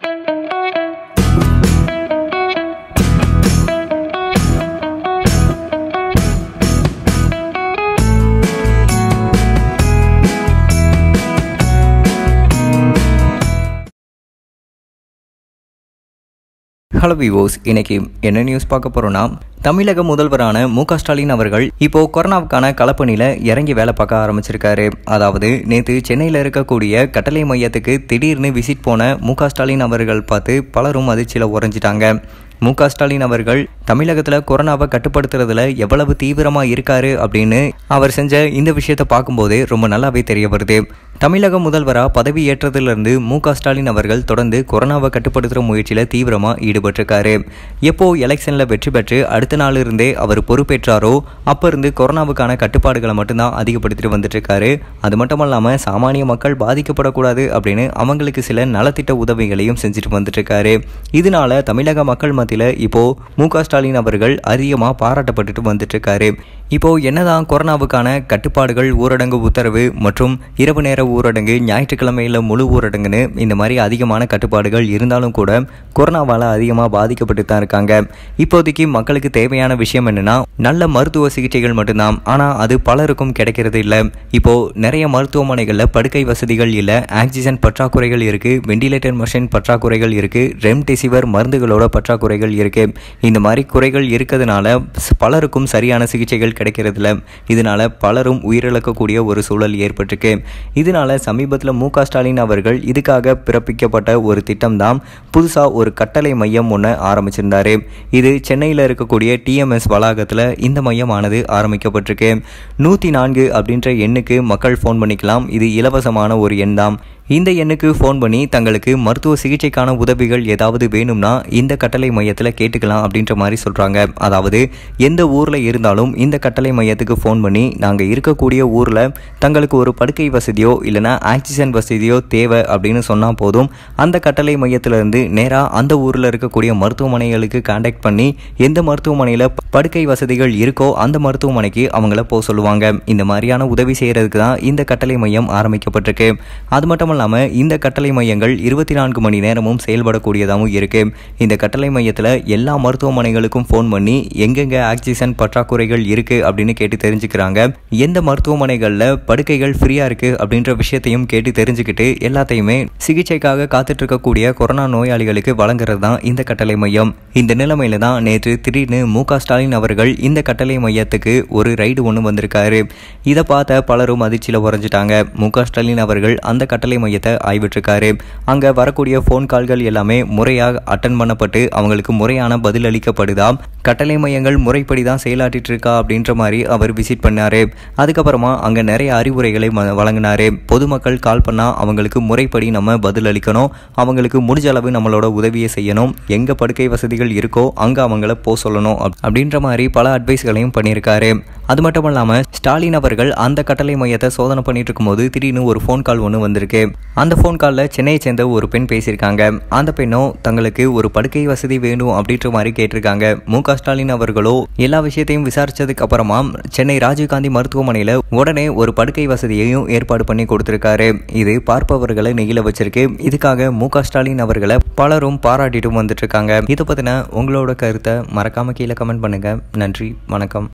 hello விவோஸ் இன்னைக்கு என்ன news பார்க்க போறோம்னா தமிழக முதல்வரான மு க ஸ்டாலின் அவர்கள் இப்போ கொரோனாவுக்கான களப்பணியில் இறங்கி வேலை பார்க்க ஆரம்பிச்சிருக்காரு அதாவது நேற்று சென்னையில் இருக்கக்கூடிய கட்டளை மையத்துக்கு திடீர்னு விசிட் போன மு க ஸ்டாலின் அவர்கள் பார்த்து பலரும் அதிர்ச்சியில் உறைஞ்சிட்டாங்க மு க ஸ்டாலின் அவர்கள் தமிழகத்தில் கொரோனாவை கட்டுப்படுத்துறதுல எவ்வளவு தீவிரமாக இருக்காரு அப்படின்னு அவர் செஞ்ச இந்த விஷயத்தை பார்க்கும்போதே ரொம்ப நல்லாவே தெரிய வருது தமிழக முதல்வராக பதவி ஏற்றதிலிருந்து மு க ஸ்டாலின் அவர்கள் தொடர்ந்து கொரோனாவை கட்டுப்படுத்துகிற முயற்சியில் தீவிரமாக ஈடுபட்டிருக்காரு எப்போ எலெக்ஷனில் வெற்றி பெற்று அடுத்த நாள் இருந்தே அவர் பொறுப்பேற்றாரோ அப்போ இருந்து கொரோனாவுக்கான கட்டுப்பாடுகளை மட்டும்தான் அதிகப்படுத்திட்டு வந்துட்டு இருக்காரு அது மட்டும் இல்லாமல் சாமானிய மக்கள் பாதிக்கப்படக்கூடாது அப்படின்னு அவங்களுக்கு சில நலத்திட்ட உதவிகளையும் செஞ்சுட்டு வந்துட்டு இருக்காரு இதனால தமிழக மக்கள் மத்தியில் இப்போ மு க ஸ்டாலின் அவர்கள் அதிகமாக பாராட்டப்பட்டுட்டு வந்துட்டு இருக்காரு இப்போ என்னதான் கொரோனாவுக்கான கட்டுப்பாடுகள் ஊரடங்கு உத்தரவு மற்றும் இரவு நேர ஊரடங்கு ஞாயிற்றுக்கிழமையில் முழு ஊரடங்குன்னு இந்த மாதிரி அதிகமான கட்டுப்பாடுகள் இருந்தாலும் கூட கொரோனாவால் அதிகமாக பாதிக்கப்பட்டு தான் இருக்காங்க இப்போதைக்கு மக்களுக்கு தேவையான விஷயம் என்னன்னா நல்ல மருத்துவ சிகிச்சைகள் மட்டும்தான் ஆனால் அது பலருக்கும் கிடைக்கிறது இல்லை இப்போ நிறைய மருத்துவமனைகளில் படுக்கை வசதிகள் இல்லை ஆக்சிஜன் பற்றாக்குறைகள் இருக்கு வெண்டிலேட்டர் மிஷின் பற்றாக்குறைகள் இருக்கு ரெம்டெசிவர் மருந்துகளோட பற்றாக்குறைகள் இருக்கு இந்த மாதிரி குறைகள் இருக்கிறதுனால பலருக்கும் சரியான சிகிச்சைகள் கிடைக்கிறதில்ல இதனால பலரும் உயிரிழக்கக்கூடிய ஒரு சூழல் ஏற்பட்டிருக்கு இதனால சமீபத்தில் மு க ஸ்டாலின் அவர்கள் இதுக்காக பிறப்பிக்கப்பட்ட ஒரு திட்டம் தான் புதுசாக ஒரு கட்டளை மையம் ஒன்று ஆரம்பிச்சிருந்தாரு இது சென்னையில் இருக்கக்கூடிய டிஎம்எஸ் வளாகத்தில் இந்த மையமானது ஆரம்பிக்கப்பட்டிருக்கு நூற்றி நான்கு அப்படின்ற எண்ணுக்கு மக்கள் ஃபோன் பண்ணிக்கலாம் இது இலவசமான ஒரு எண் தான் இந்த எண்ணுக்கு ஃபோன் பண்ணி தங்களுக்கு மருத்துவ சிகிச்சைக்கான உதவிகள் ஏதாவது வேணும்னா இந்த கட்டளை மையத்தில் கேட்டுக்கலாம் அப்படின்ற மாதிரி சொல்கிறாங்க அதாவது எந்த ஊரில் இருந்தாலும் இந்த கட்டளை மையத்துக்கு ஃபோன் பண்ணி நாங்கள் இருக்கக்கூடிய ஊரில் தங்களுக்கு ஒரு படுக்கை வசதியோ இல்லைனா ஆக்சிஜன் வசதியோ தேவை அப்படின்னு சொன்னால் போதும் அந்த கட்டளை மையத்திலிருந்து நேராக அந்த ஊரில் இருக்கக்கூடிய மருத்துவமனைகளுக்கு காண்டாக்ட் பண்ணி எந்த மருத்துவமனையில் படுக்கை வசதிகள் இருக்கோ அந்த மருத்துவமனைக்கு அவங்கள போக சொல்லுவாங்க இந்த மாதிரியான உதவி செய்கிறதுக்கு தான் இந்த கட்டளை மையம் ஆரம்பிக்கப்பட்டிருக்கு அது மட்டும் இல்லாமல் இந்த கட்டளை மையங்கள் இருபத்தி நான்கு மணி நேரமும் செயல்படக்கூடியதாகவும் இருக்கு இந்த கட்டளை மையத்தில் எல்லா மருத்துவமனைகளுக்கும் ஃபோன் பண்ணி எங்கெங்க ஆக்சிஜன் பற்றாக்குறைகள் இருக்கு அப்படின்னு கேட்டு தெரிஞ்சுக்கிறாங்க எந்த மருத்துவமனைகளில் படுக்கைகள் ஃப்ரீயா இருக்கு அப்படின்ற விஷயத்தையும் கேட்டு தெரிஞ்சுக்கிட்டு எல்லாத்தையுமே சிகிச்சைக்காக காத்துட்டு இருக்கக்கூடிய கொரோனா நோயாளிகளுக்கு வழங்குறது தான் இந்த கட்டளை மையம் இந்த நிலைமையில தான் நேற்று திடீர்னு மு க ஸ்டாலின் அவர்கள் இந்த கட்டளை மையத்துக்கு ஒரு ரைடு ஒன்று வந்திருக்காரு இதை பார்த்த பலரும் அதிர்ச்சியில் உறைஞ்சிட்டாங்க மு க ஸ்டாலின் அவர்கள் அந்த கட்டளை மையத்தை ஆய்விட்டிருக்காரு அங்கே வரக்கூடிய ஃபோன் கால்கள் எல்லாமே முறையாக அட்டன் பண்ணப்பட்டு அவங்களுக்கு முறையான பதில் அளிக்கப்படுதா கட்டளை மையங்கள் முறைப்படி தான் செயலாற்றிட்டு இருக்கா அப்படின்ற மாதிரி அவர் விசிட் பண்ணாரு அதுக்கப்புறமா அங்கே நிறைய அறிவுரைகளை வழங்கினாரு பொதுமக்கள் கால் பண்ணால் அவங்களுக்கு முறைப்படி நம்ம பதில் அளிக்கணும் அவங்களுக்கு முடிஞ்ச அளவு நம்மளோட உதவியை செய்யணும் எங்கே படுக்கை வசதிகள் இருக்கோ அங்கே அவங்கள போக சொல்லணும் அப்படின்ற மாதிரி பல அட்வைஸ்களையும் பண்ணியிருக்காரு அது மட்டும் இல்லாமல் ஸ்டாலின் அவர்கள் அந்த கட்டளை மையத்தை சோதனை பண்ணிட்டு இருக்கும்போது திடீர்னு ஒரு ஃபோன் கால் ஒன்று வந்திருக்கு அந்த ஃபோன் காலில் சென்னையை சேர்ந்த ஒரு பெண் பேசியிருக்காங்க அந்த பெண்ணும் தங்களுக்கு ஒரு படுக்கை வசதி வேணும் அப்படின்ற மாதிரி கேட்டிருக்காங்க மு க ஸ்டாலின் அவர்களோ எல்லா விஷயத்தையும் விசாரிச்சதுக்கு அப்புறமா சென்னை ராஜீவ்காந்தி மருத்துவமனையில் உடனே ஒரு படுக்கை வசதியையும் ஏற்பாடு பண்ணி கொடுத்திருக்காரு இது பார்ப்பவர்களை நெகிழ வச்சிருக்கு இதுக்காக மு க ஸ்டாலின் அவர்களை பலரும் பாராட்டிட்டும் வந்துட்டு இருக்காங்க இதை பற்றின உங்களோட கருத்தை மறக்காம கீழே கமெண்ட் பண்ணுங்க நன்றி வணக்கம்